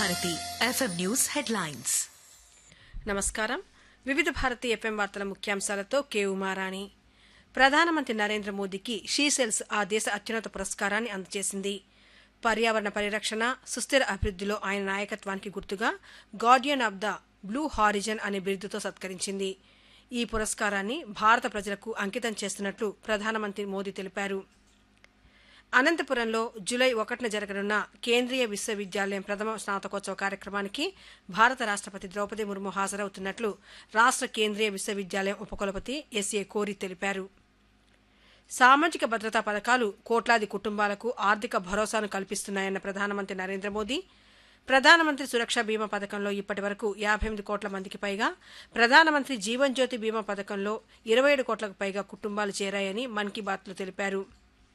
Bharati FM news headlines నమస్కారం వివిధ Bharati FM వార్తల ముఖ్యాంశాలతో కే ఉమారాణి ప్రధానమంత్రి నరేంద్ర మోదీకి షీసెల్స్ ఆ దేశ అత్యున్నత పురస్కారాన్ని అందజేసింది పర్యావరణ పరిరక్షణ సుస్థిర అభివృద్ధిలో ఆయన నాయకత్వానికి గుర్తుగా guardian of the blue horizon అనే బిరుదుతో సత్కరించింది ఈ పురస్కారాన్ని భారత ప్రజలకు అంకితం చేస్తున్నట్లు ప్రధానమంత్రి మోదీ తెలిపారు అనంతపురంలో జూలై ఒకటిన జరగనున్న కేంద్రీయ విశ్వవిద్యాలయం ప్రథమ స్నాతకోత్సవ కార్యక్రమానికి భారత రాష్ట్రపతి ద్రౌపది ముర్ము హాజరవుతున్నట్లు రాష్ట్ర కేంద్రీయ విశ్వవిద్యాలయం ఉపకులపతి ఎస్ఏ కోరి తెలిపారు సామాజిక భద్రతా పథకాలు కోట్లాది కుటుంబాలకు ఆర్థిక భరోసాను కల్పిస్తున్నాయన్న ప్రధానమంత్రి నరేంద్ర మోదీ ప్రధానమంత్రి సురక్ష బీమా పథకంలో ఇప్పటి వరకు యాభై ఎనిమిది కోట్ల మందికి పైగా ప్రధానమంత్రి జీవన్ జ్యోతి బీమా పథకంలో ఇరవై ఏడు కోట్లకు పైగా కుటుంబాలు చేరాయని మన్ కీ బాత్లో తెలిపారు